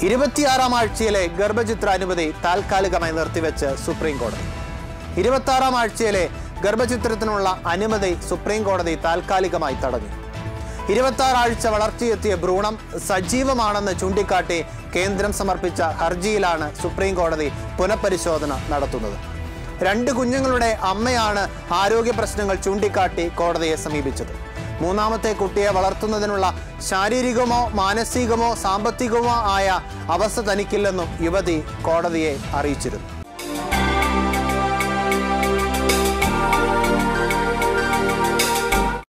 ഇരുപത്തിയാറാം ആഴ്ചയിലെ ഗർഭചിത്ര അനുമതി താൽക്കാലികമായി നിർത്തിവെച്ച് സുപ്രീം കോടതി ഇരുപത്തി ആഴ്ചയിലെ ഗർഭചിത്രത്തിനുള്ള അനുമതി സുപ്രീം കോടതി താൽക്കാലികമായി തടഞ്ഞു ഇരുപത്തി ആഴ്ച വളർച്ചയെത്തിയ ഭ്രൂണം സജീവമാണെന്ന് ചൂണ്ടിക്കാട്ടി കേന്ദ്രം സമർപ്പിച്ച ഹർജിയിലാണ് സുപ്രീം കോടതി പുനഃപരിശോധന നടത്തുന്നത് രണ്ട് കുഞ്ഞുങ്ങളുടെ അമ്മയാണ് ആരോഗ്യ പ്രശ്നങ്ങൾ ചൂണ്ടിക്കാട്ടി കോടതിയെ സമീപിച്ചത് മൂന്നാമത്തെ കുട്ടിയെ വളർത്തുന്നതിനുള്ള ശാരീരികമോ മാനസികമോ സാമ്പത്തികമോ ആയ അവസ്ഥ തനിക്കില്ലെന്നും യുവതി കോടതിയെ അറിയിച്ചിരുന്നു